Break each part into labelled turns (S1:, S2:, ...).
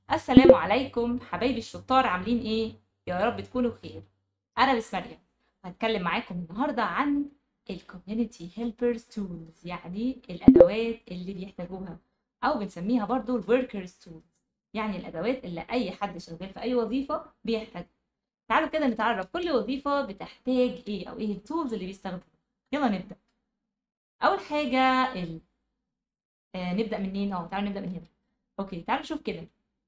S1: السلام عليكم حبايبي الشطار عاملين ايه يا رب تكونوا بخير انا بس مريم هتكلم معاكم النهارده عن الكوميونتي هيلبرز تولز يعني الادوات اللي بيحتاجوها او بنسميها برضو الوركرز تولز يعني الادوات اللي اي حد شغال في اي وظيفه بيحتاجها تعالوا كده نتعرف كل وظيفه بتحتاج ايه او ايه التولز اللي بيستخدمها يلا نبدا اول حاجه ال... آه نبدا منين اه تعالوا نبدا من هنا اوكي تعالوا نشوف كده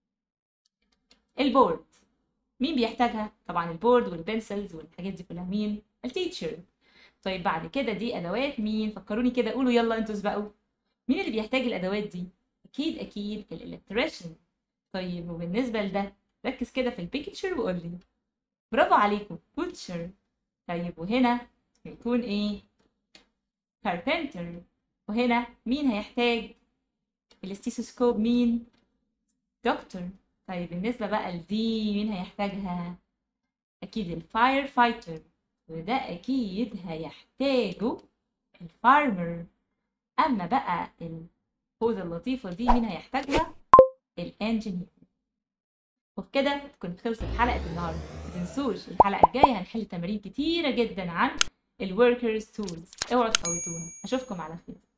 S1: البورد مين بيحتاجها طبعا البورد والبنسلز والحاجات دي كلها مين التيتشر طيب بعد كده دي ادوات مين فكروني كده قولوا يلا انتوا اسبقوا مين اللي بيحتاج الادوات دي اكيد اكيد الالكتريشن طيب وبالنسبه لده ركز كده في البيكتشر وقول لي برافو عليكم بوتشر طيب وهنا هيكون ايه كاربنتر وهنا مين هيحتاج الاستيثوسكوب مين دكتور طيب بالنسبة بقى لدي مين هيحتاجها؟ أكيد الفاير فايتر وده أكيد هيحتاجه الفارمر أما بقى الخوذة اللطيفة دي مين هيحتاجها؟ الانجينير وبكده تكون خلصت حلقة النهاردة متنسوش الحلقة الجاية هنحل تمارين كتيرة جدا عن الوركرز تولز اوعوا تفوتوها أشوفكم على خير